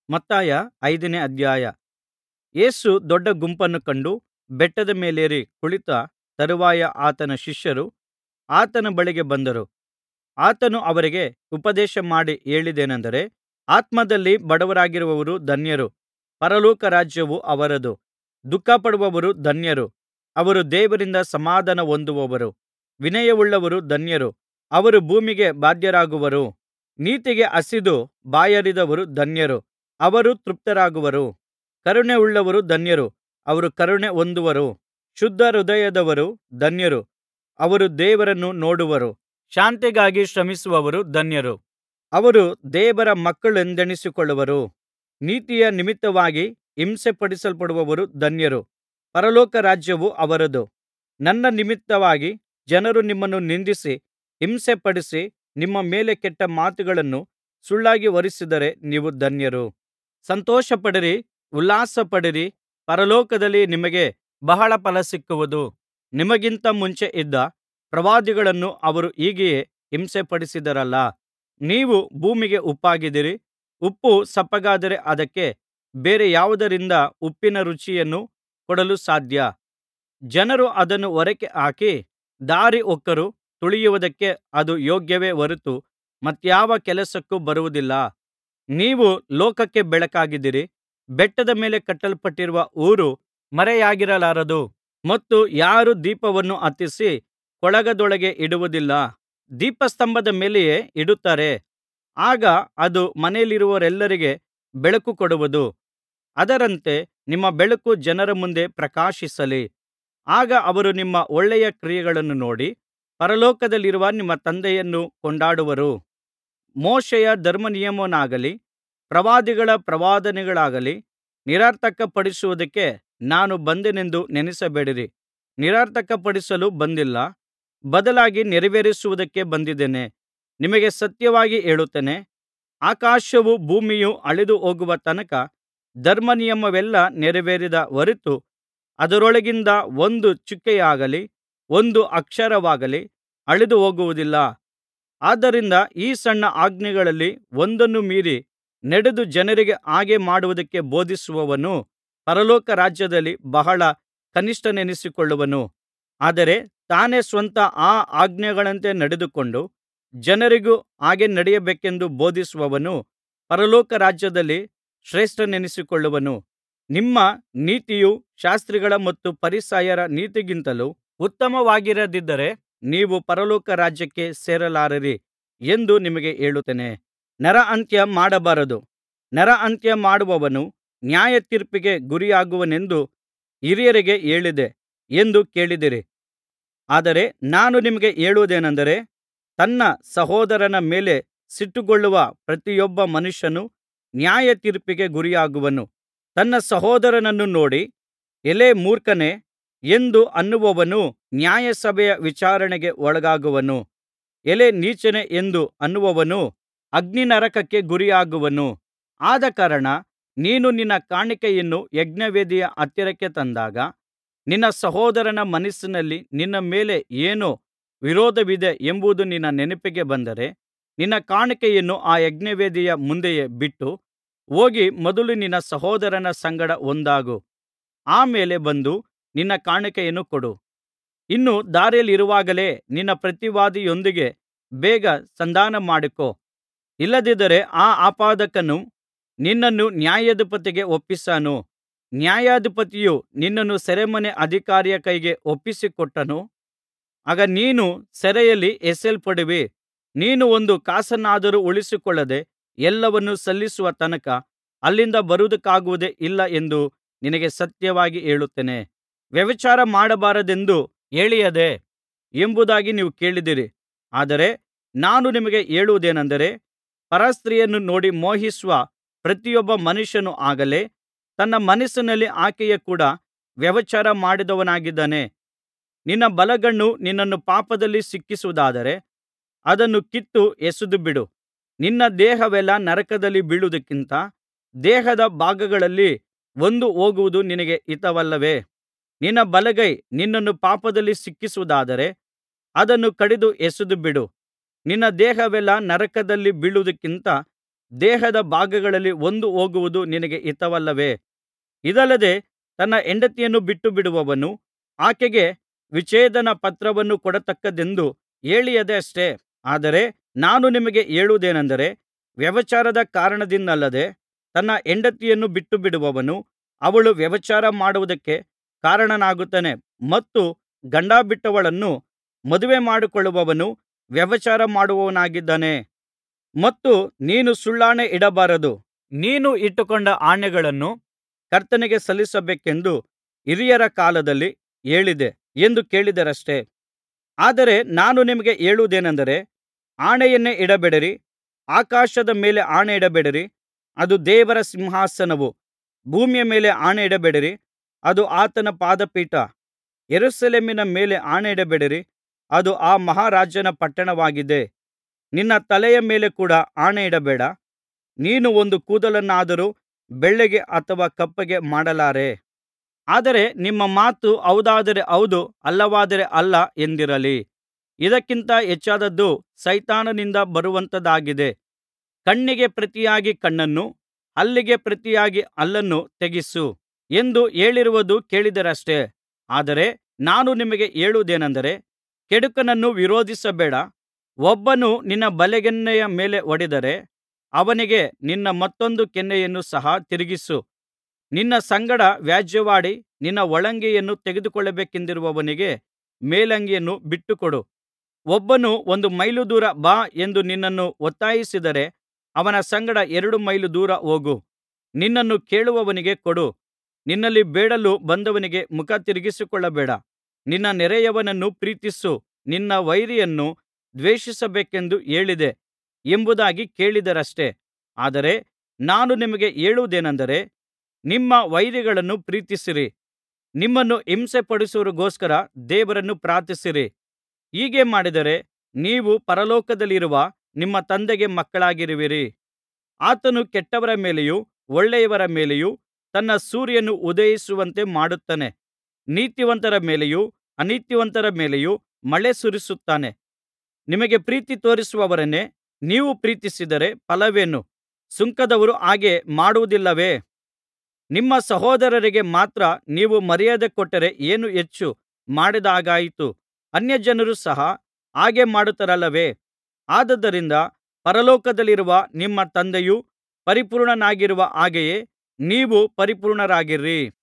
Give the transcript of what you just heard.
ಮತ್ತಾಯ ಐದನೇ ಅಧ್ಯಾಯ ಯೇಸು ದೊಡ್ಡ ಗುಂಪನ್ನು ಕಂಡು ಬೆಟ್ಟದ ಮೇಲೇರಿ ಕುಳಿತ ತರುವಾಯ ಆತನ ಶಿಷ್ಯರು ಆತನ ಬಳಿಗೆ ಬಂದರು ಆತನು ಅವರಿಗೆ ಉಪದೇಶಮಾಡಿ ಹೇಳಿದ್ದೇನೆಂದರೆ ಆತ್ಮದಲ್ಲಿ ಬಡವರಾಗಿರುವವರು ಧನ್ಯರು ಪರಲೋಕ ರಾಜ್ಯವು ಅವರದು ದುಃಖಪಡುವವರು ಧನ್ಯರು ಅವರು ದೇವರಿಂದ ಸಮಾಧಾನ ಹೊಂದುವರು ವಿನಯವುಳ್ಳವರು ಧನ್ಯರು ಅವರು ಭೂಮಿಗೆ ಬಾಧ್ಯರಾಗುವರು ನೀತಿಗೆ ಹಸಿದು ಬಾಯಾರಿದವರು ಧನ್ಯರು ಅವರು ತೃಪ್ತರಾಗುವರು ಕರುಣೆಯುಳ್ಳವರು ಧನ್ಯರು ಅವರು ಕರುಣೆ ಹೊಂದುವರು ಶುದ್ಧ ಹೃದಯದವರು ಧನ್ಯರು ಅವರು ದೇವರನ್ನು ನೋಡುವರು ಶಾಂತಿಗಾಗಿ ಶ್ರಮಿಸುವವರು ಧನ್ಯರು ಅವರು ದೇವರ ಮಕ್ಕಳೆಂದೆಣಿಸಿಕೊಳ್ಳುವರು ನೀತಿಯ ನಿಮಿತ್ತವಾಗಿ ಹಿಂಸೆಪಡಿಸಲ್ಪಡುವವರು ಧನ್ಯರು ಪರಲೋಕ ರಾಜ್ಯವು ಅವರದು ನನ್ನ ನಿಮಿತ್ತವಾಗಿ ಜನರು ನಿಮ್ಮನ್ನು ನಿಂದಿಸಿ ಹಿಂಸೆಪಡಿಸಿ ನಿಮ್ಮ ಮೇಲೆ ಕೆಟ್ಟ ಮಾತುಗಳನ್ನು ಸುಳ್ಳಾಗಿ ಹೊರಿಸಿದರೆ ನೀವು ಧನ್ಯರು ಸಂತೋಷಪಡಿರಿ ಉಲ್ಲಾಸಪಡಿರಿ ಪರಲೋಕದಲ್ಲಿ ನಿಮಗೆ ಬಹಳ ಫಲ ಸಿಕ್ಕುವುದು ನಿಮಗಿಂತ ಮುಂಚೆ ಇದ್ದ ಪ್ರವಾದಿಗಳನ್ನು ಅವರು ಹೀಗೆಯೇ ಹಿಂಸೆಪಡಿಸಿದರಲ್ಲಾ ನೀವು ಭೂಮಿಗೆ ಉಪ್ಪಾಗಿದ್ದೀರಿ ಉಪ್ಪು ಸಪ್ಪಗಾದರೆ ಅದಕ್ಕೆ ಬೇರೆ ಯಾವುದರಿಂದ ಉಪ್ಪಿನ ರುಚಿಯನ್ನು ಕೊಡಲು ಸಾಧ್ಯ ಜನರು ಅದನ್ನು ಹೊರಕ್ಕೆ ಹಾಕಿ ದಾರಿ ಹೊಕ್ಕರು ತುಳಿಯುವುದಕ್ಕೆ ಅದು ಯೋಗ್ಯವೇ ಹೊರತು ಮತ್ತ್ಯಾವ ಕೆಲಸಕ್ಕೂ ಬರುವುದಿಲ್ಲ ನೀವು ಲೋಕಕ್ಕೆ ಬೆಳಕಾಗಿದ್ದೀರಿ ಬೆಟ್ಟದ ಮೇಲೆ ಕಟ್ಟಲ್ಪಟ್ಟಿರುವ ಊರು ಮರೆಯಾಗಿರಲಾರದು ಮತ್ತು ಯಾರೂ ದೀಪವನ್ನು ಹತ್ತಿಸಿ ಕೊಳಗದೊಳಗೆ ಇಡುವುದಿಲ್ಲ ದೀಪಸ್ತಂಭದ ಮೇಲೆಯೇ ಇಡುತ್ತಾರೆ ಆಗ ಅದು ಮನೆಯಲ್ಲಿರುವವರೆಲ್ಲರಿಗೆ ಬೆಳಕು ಕೊಡುವುದು ಅದರಂತೆ ನಿಮ್ಮ ಬೆಳಕು ಜನರ ಮುಂದೆ ಪ್ರಕಾಶಿಸಲಿ ಆಗ ಅವರು ನಿಮ್ಮ ಒಳ್ಳೆಯ ಕ್ರಿಯೆಗಳನ್ನು ನೋಡಿ ಪರಲೋಕದಲ್ಲಿರುವ ನಿಮ್ಮ ತಂದೆಯನ್ನು ಕೊಂಡಾಡುವರು ಮೋಶೆಯ ಧರ್ಮನಿಯಮವನ್ನಾಗಲಿ ಪ್ರವಾದಿಗಳ ಪ್ರವಾದನೆಗಳಾಗಲಿ ನಿರರ್ಥಕಪಡಿಸುವುದಕ್ಕೆ ನಾನು ಬಂದೆನೆಂದು ನೆನಸಬೇಡಿರಿ ನಿರರ್ಥಕಪಡಿಸಲು ಬಂದಿಲ್ಲ ಬದಲಾಗಿ ನೆರವೇರಿಸುವುದಕ್ಕೆ ಬಂದಿದ್ದೇನೆ ನಿಮಗೆ ಸತ್ಯವಾಗಿ ಹೇಳುತ್ತೇನೆ ಆಕಾಶವೂ ಭೂಮಿಯೂ ಅಳಿದು ಹೋಗುವ ತನಕ ಧರ್ಮನಿಯಮವೆಲ್ಲಾ ನೆರವೇರಿದ ಹೊರತು ಅದರೊಳಗಿಂದ ಒಂದು ಚುಕ್ಕೆಯಾಗಲಿ ಒಂದು ಅಕ್ಷರವಾಗಲಿ ಅಳಿದು ಹೋಗುವುದಿಲ್ಲ ಆದ್ದರಿಂದ ಈ ಸಣ್ಣ ಆಜ್ಞೆಗಳಲ್ಲಿ ಒಂದನ್ನು ಮೀರಿ ನಡೆದು ಜನರಿಗೆ ಹಾಗೆ ಮಾಡುವುದಕ್ಕೆ ಬೋಧಿಸುವವನು ಪರಲೋಕ ರಾಜ್ಯದಲ್ಲಿ ಬಹಳ ಕನಿಷ್ಠನೆನಿಸಿಕೊಳ್ಳುವನು ಆದರೆ ತಾನೇ ಸ್ವತಃ ಆ ಆಜ್ಞೆಗಳಂತೆ ನಡೆದುಕೊಂಡು ಜನರಿಗೂ ಹಾಗೆ ನಡೆಯಬೇಕೆಂದು ಬೋಧಿಸುವವನು ಪರಲೋಕ ರಾಜ್ಯದಲ್ಲಿ ಶ್ರೇಷ್ಠನೆನಿಸಿಕೊಳ್ಳುವನು ನಿಮ್ಮ ನೀತಿಯು ಶಾಸ್ತ್ರಿಗಳ ಮತ್ತು ಫರಿಸಾಯರ ನೀತಿಗಿಂತಲೂ ಉತ್ತಮವಾಗಿರದಿದ್ದರೆ ನೀವು ಪರಲೋಕ ರಾಜ್ಯಕ್ಕೆ ಸೇರಲಾರಿರಿ ಎಂದು ನಿಮಗೆ ಹೇಳುತ್ತೇನೆ ನರಹತ್ಯ ಮಾಡಬಾರದು ನರಹತ್ಯ ಮಾಡುವವನು ನ್ಯಾಯತೀರ್ಪಿಗೆ ಗುರಿಯಾಗುವನೆಂದು ಹಿರಿಯರಿಗೆ ಹೇಳಿದೆ ಎಂದು ಕೇಳಿದಿರಿ ಆದರೆ ನಾನು ನಿಮಗೆ ಹೇಳುವುದೇನಂದರೆ ತನ್ನ ಸಹೋದರನ ಮೇಲೆ ಸಿಟ್ಟುಗೊಳ್ಳುವ ಪ್ರತಿಯೊಬ್ಬ ಮನುಷ್ಯನು ನ್ಯಾಯತೀರ್ಪಿಗೆ ಗುರಿಯಾಗುವನು ತನ್ನ ಸಹೋದರನನ್ನು ನೋಡಿ ಎಲೈ ಮೂರ್ಖನೇ ಎಂದು ಅನ್ನುವವನು ನ್ಯಾಯಸಭೆಯ ವಿಚಾರಣೆಗೆ ಒಳಗಾಗುವನು ಎಲೈ ನೀಚನೇ ಎಂದು ಅನ್ನುವವನು ಅಗ್ನಿನರಕಕ್ಕೆ ಗುರಿಯಾಗುವನು ಆದಕಾರಣ ನೀನು ನಿನ್ನ ಕಾಣಿಕೆಯನ್ನು ಯಜ್ಞವೇದಿಯ ಹತ್ತಿರಕ್ಕೆ ತಂದಾಗ ನಿನ್ನ ಸಹೋದರನ ಮನಸ್ಸಿನಲ್ಲಿ ನಿನ್ನ ಮೇಲೆ ಏನೋ ವಿರೋಧವಿದೆ ಎಂಬುದು ನಿನ್ನ ನೆನಪಿಗೆ ಬಂದರೆ ನಿನ್ನ ಕಾಣಿಕೆಯನ್ನು ಆ ಯಜ್ಞವೇದಿಯ ಮುಂದೆಯೇ ಬಿಟ್ಟು ಹೋಗಿ ಮೊದಲು ನಿನ್ನ ಸಹೋದರನ ಸಂಗಡ ಒಂದಾಗು ಆ ಮೇಲೆ ಬಂದು ನಿನ್ನ ಕಾಣಿಕೆಯನ್ನು ಕೊಡು ಇನ್ನು ದಾರಿಯಲ್ಲಿರುವಾಗಲೇ ನಿನ್ನ ಪ್ರತಿವಾದಿಯೊಂದಿಗೆ ಬೇಗ ಸಂಧಾನ ಮಾಡಿಕೋ ಇಲ್ಲದಿದ್ದರೆ ಆ ಆಪಾದಕನು ನಿನ್ನನ್ನು ನ್ಯಾಯಾಧಿಪತಿಗೆ ಒಪ್ಪಿಸಾನು ನ್ಯಾಯಾಧಿಪತಿಯು ನಿನ್ನನ್ನು ಸೆರೆಮನೆ ಅಧಿಕಾರಿಯ ಕೈಗೆ ಒಪ್ಪಿಸಿಕೊಟ್ಟನು ಆಗ ನೀನು ಸೆರೆಯಲ್ಲಿ ಎಸೆಯಲ್ಪಡುವಿ ನೀನು ಒಂದು ಕಾಸನ್ನಾದರೂ ಉಳಿಸಿಕೊಳ್ಳದೆ ಎಲ್ಲವನ್ನೂ ಸಲ್ಲಿಸುವ ತನಕ ಅಲ್ಲಿಂದ ಬರುವುದಕ್ಕಾಗುವುದೇ ಇಲ್ಲ ಎಂದು ನಿನಗೆ ಸತ್ಯವಾಗಿ ಹೇಳುತ್ತೇನೆ ವ್ಯಭಿಚಾರ ಮಾಡಬಾರದೆಂದು ಹೇಳಿಯದೆ ಎಂಬುದಾಗಿ ನೀವು ಕೇಳಿದ್ದೀರಿ ಆದರೆ ನಾನು ನಿಮಗೆ ಹೇಳುವುದೇನಂದರೆ ಪರಸ್ತ್ರೀಯನ್ನು ನೋಡಿ ಮೋಹಿಸುವ ಪ್ರತಿಯೊಬ್ಬ ಮನುಷ್ಯನು ಆಗಲೇ ತನ್ನ ಮನಸ್ಸಿನಲ್ಲಿ ಆಕೆಯ ಕೂಡ ವ್ಯಭಿಚಾರ ಮಾಡಿದವನಾಗಿದ್ದಾನೆ ನಿನ್ನ ಬಲಗಣ್ಣು ನಿನ್ನನ್ನು ಪಾಪದಲ್ಲಿ ಸಿಕ್ಕಿಸುವುದಾದರೆ ಅದನ್ನು ಕಿತ್ತು ಎಸೆದುಬಿಡು ನಿನ್ನ ದೇಹವೆಲ್ಲಾ ನರಕದಲ್ಲಿ ಬೀಳುವುದಕ್ಕಿಂತ ದೇಹದ ಭಾಗಗಳಲ್ಲಿ ಒಂದು ಹೋಗುವುದು ನಿನಗೆ ಹಿತವಲ್ಲವೇ ನಿನ್ನ ಬಲಗೈ ನಿನ್ನನ್ನು ಪಾಪದಲ್ಲಿ ಸಿಕ್ಕಿಸುವುದಾದರೆ ಅದನ್ನು ಕಡಿದು ಎಸೆದುಬಿಡು ನಿನ್ನ ದೇಹವೆಲ್ಲಾ ನರಕದಲ್ಲಿ ಬೀಳುವುದಕ್ಕಿಂತ ದೇಹದ ಭಾಗಗಳಲ್ಲಿ ಒಂದು ಹೋಗುವುದು ನಿನಗೆ ಹಿತವಲ್ಲವೇ ಇದಲ್ಲದೆ ತನ್ನ ಹೆಂಡತಿಯನ್ನು ಬಿಟ್ಟುಬಿಡುವವನು ಆಕೆಗೆ ವಿಚ್ಛೇದನ ಪತ್ರವನ್ನು ಕೊಡತಕ್ಕದ್ದೆಂದು ಹೇಳಿಯದೆಯಷ್ಟೆ ಆದರೆ ನಾನು ನಿಮಗೆ ಹೇಳುವುದೇನಂದರೆ ವ್ಯಭಿಚಾರದ ಕಾರಣದಿಂದಲ್ಲದೆ ತನ್ನ ಹೆಂಡತಿಯನ್ನು ಬಿಟ್ಟುಬಿಡುವವನು ಅವಳು ವ್ಯಭಿಚಾರ ಮಾಡುವುದಕ್ಕೆ ಕಾರಣನಾಗುತ್ತಾನೆ ಮತ್ತು ಗಂಡಬಿಟ್ಟವಳನ್ನು ಮದುವೆ ಮಾಡಿಕೊಳ್ಳುವವನು ವ್ಯಭಿಚಾರ ಮಾಡುವವನಾಗಿದ್ದಾನೆ ಮತ್ತು ನೀನು ಸುಳ್ಳಾಣೆ ಇಡಬಾರದು ನೀನು ಇಟ್ಟುಕೊಂಡ ಆಣೆಗಳನ್ನು ಕರ್ತನಿಗೆ ಸಲ್ಲಿಸಬೇಕೆಂದು ಹಿರಿಯರ ಕಾಲದಲ್ಲಿ ಹೇಳಿದೆ ಎಂದು ಕೇಳಿದ್ದೀರಷ್ಟೆ ಆದರೆ ನಾನು ನಿಮಗೆ ಹೇಳುವುದೇನಂದರೆ ಆಣೆಯನ್ನೇ ಇಡಬೇಡಿರಿ ಆಕಾಶದ ಮೇಲೆ ಆಣೆಯಿಡಬೇಡಿರಿ ಅದು ದೇವರ ಸಿಂಹಾಸನವು ಭೂಮಿಯ ಮೇಲೆ ಆಣೆಯಿಡಬೇಡಿರಿ ಅದು ಆತನ ಪಾದಪೀಠ ಯೆರೂಸಲೇಮಿನ ಮೇಲೆ ಆಣೆಯಿಡಬೇಡಿರಿ ಅದು ಆ ಮಹಾರಾಜನ ಪಟ್ಟಣವಾಗಿದೆ ನಿನ್ನ ತಲೆಯ ಮೇಲೆ ಕೂಡ ಆಣೆಯಿಡಬೇಡ ನೀನು ಒಂದು ಕೂದಲನ್ನಾದರೂ ಬೆಳ್ಳಗೆ ಅಥವಾ ಕಪ್ಪಗೆ ಮಾಡಲಾರೆ ಆದರೆ ನಿಮ್ಮ ಮಾತು ಹೌದಾದರೆ ಹೌದು ಅಲ್ಲವಾದರೆ ಅಲ್ಲ ಎಂದಿರಲಿ ಇದಕ್ಕಿಂತ ಹೆಚ್ಚಾದದ್ದು ಸೈತಾನನಿಂದ ಬರುವಂಥದ್ದಾಗಿದೆ ಕಣ್ಣಿಗೆ ಪ್ರತಿಯಾಗಿ ಕಣ್ಣನ್ನು ಹಲ್ಲಿಗೆ ಪ್ರತಿಯಾಗಿ ಹಲ್ಲನ್ನು ತೆಗೆಯಿಸು ಎಂದು ಹೇಳಿರುವುದು ಕೇಳಿದ್ದೀರಷ್ಟೆ ಆದರೆ ನಾನು ನಿಮಗೆ ಹೇಳುವುದೇನಂದರೆ ಕೆಡುಕನನ್ನು ವಿರೋಧಿಸಬೇಡ ಒಬ್ಬನು ನಿನ್ನ ಬಲಗೆನ್ನೆಯ ಮೇಲೆ ಹೊಡೆದರೆ ಅವನಿಗೆ ನಿನ್ನ ಮತ್ತೊಂದು ಕೆನ್ನೆಯನ್ನು ಸಹ ತಿರುಗಿಸು ನಿನ್ನ ಸಂಗಡ ವ್ಯಾಜ್ಯವಾಡಿ ನಿನ್ನ ಒಳಂಗಿಯನ್ನು ತೆಗೆದುಕೊಳ್ಳಬೇಕೆಂದಿರುವವನಿಗೆ ಮೇಲಂಗಿಯನ್ನು ಬಿಟ್ಟುಕೊಡು ಒಬ್ಬನು ಒಂದು ಮೈಲು ದೂರ ಬಾ ಎಂದು ನಿನ್ನನ್ನು ಒತ್ತಾಯಿಸಿದರೆ ಅವನ ಸಂಗಡ ಎರಡು ಮೈಲು ದೂರ ಹೋಗು ನಿನ್ನನ್ನು ಕೇಳುವವನಿಗೆ ಕೊಡು ನಿನ್ನಲ್ಲಿ ಬೇಡಲು ಬಂದವನಿಗೆ ಮುಖ ತಿರುಗಿಸಿಕೊಳ್ಳಬೇಡ ನಿನ್ನ ನೆರೆಯವನನ್ನು ಪ್ರೀತಿಸು ನಿನ್ನ ವೈರಿಯನ್ನು ದ್ವೇಷಿಸಬೇಕೆಂದು ಹೇಳಿದೆ ಎಂಬುದಾಗಿ ಕೇಳಿದ್ದೀರಷ್ಟೆ ಆದರೆ ನಾನು ನಿಮಗೆ ಹೇಳುವುದೇನಂದರೆ ನಿಮ್ಮ ವೈರಿಗಳನ್ನು ಪ್ರೀತಿಸಿರಿ ನಿಮ್ಮನ್ನು ಹಿಂಸೆಪಡಿಸುವವರಿಗೋಸ್ಕರ ದೇವರನ್ನು ಪ್ರಾರ್ಥಿಸಿರಿ ಹೀಗೆ ಮಾಡಿದರೆ ನೀವು ಪರಲೋಕದಲ್ಲಿರುವ ನಿಮ್ಮ ತಂದೆಗೆ ಮಕ್ಕಳಾಗಿರುವಿರಿ ಆತನು ಕೆಟ್ಟವರ ಮೇಲೆಯೂ ಒಳ್ಳೆಯವರ ಮೇಲೆಯೂ ತನ್ನ ಸೂರ್ಯನು ಉದಯಿಸುವಂತೆ ಮಾಡುತ್ತಾನೆ ನೀತಿವಂತರ ಮೇಲೆಯೂ ಅನೀತಿವಂತರ ಮೇಲೆಯೂ ಮಳೆ ಸುರಿಸುತ್ತಾನೆ ನಿಮಗೆ ಪ್ರೀತಿ ತೋರಿಸುವವರನ್ನೇ ನೀವು ಪ್ರೀತಿಸಿದರೆ ಫಲವೇನು ಸುಂಕದವರು ಹಾಗೆ ಮಾಡುವುದಿಲ್ಲವೇ ನಿಮ್ಮ ಸಹೋದರರಿಗೆ ಮಾತ್ರ ನೀವು ಮರ್ಯಾದೆ ಕೊಟ್ಟರೆ ಏನು ಹೆಚ್ಚು ಮಾಡಿದ ಅನ್ಯಜನರು ಸಹ ಹಾಗೆ ಮಾಡುತ್ತಾರಲ್ಲವೇ ಆದುದರಿಂದ ಪರಲೋಕದಲ್ಲಿರುವ ನಿಮ್ಮ ತಂದೆಯು ಪರಿಪೂರ್ಣನಾಗಿರುವ ಹಾಗೆಯೇ ನೀವು ಪರಿಪೂರ್ಣರಾಗಿರಿ